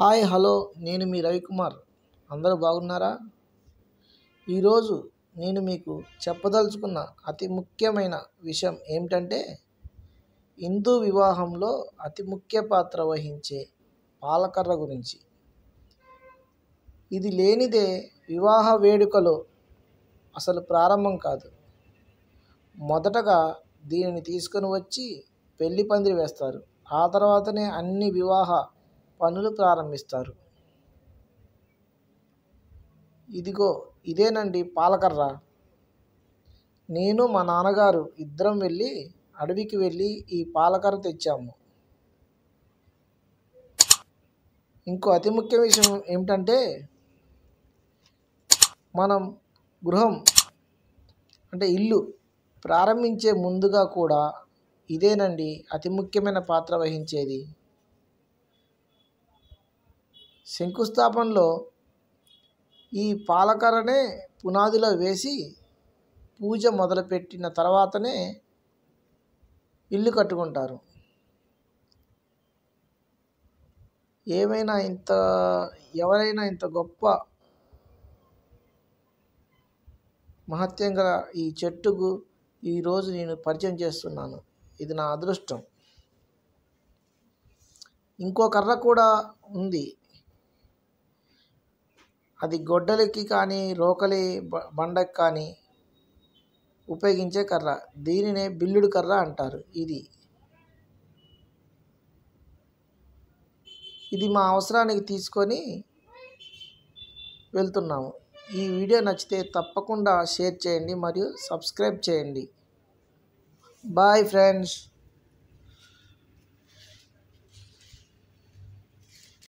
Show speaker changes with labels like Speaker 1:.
Speaker 1: hi hello నేను మీ రవికుమార్ అందరూ బాగున్నారా ఈరోజు నేను మీకు చెప్పదలుచుకున్న అతి ముఖ్యమైన విషయం ఏమిటంటే హిందూ వివాహంలో అతి ముఖ్య పాత్ర వహించే పాలకర్ర గురించి ఇది లేనిదే వివాహ వేడుకలు అసలు ప్రారంభం కాదు మొదటగా దీనిని తీసుకొని వచ్చి పెళ్లి పందిరి వేస్తారు ఆ తర్వాతనే అన్ని వివాహ పనులు ప్రారంభిస్తారు ఇదిగో ఇదేనండి పాలకర్ర నేను మా నాన్నగారు ఇద్దరం వెళ్ళి అడవికి వెళ్ళి ఈ పాలకర్ర తెచ్చాము ఇంకో అతి ముఖ్య విషయం ఏమిటంటే మనం గృహం అంటే ఇల్లు ప్రారంభించే ముందుగా కూడా ఇదేనండి అతి ముఖ్యమైన పాత్ర వహించేది శంకుస్థాపనలో ఈ పాలకర్రనే పునాదిలో వేసి పూజ మొదలుపెట్టిన తర్వాతనే ఇల్లు కట్టుకుంటారు ఏమైనా ఇంత ఎవరైనా ఇంత గొప్ప మహత్యం గల ఈ చెట్టుకు ఈరోజు నేను పరిచయం చేస్తున్నాను ఇది నా అదృష్టం ఇంకో కర్ర కూడా ఉంది అది గొడ్డలికి కానీ రోకలి బ- బండకి కానీ ఉపయోగించే కర్ర దీనినే బిల్లుడు కర్ర అంటారు ఇది ఇది మా అవసరానికి తీసుకొని వెళ్తున్నాము ఈ వీడియో నచ్చితే తప్పకుండా షేర్ చేయండి మరియు సబ్స్క్రైబ్ చేయండి బాయ్ ఫ్రెండ్స్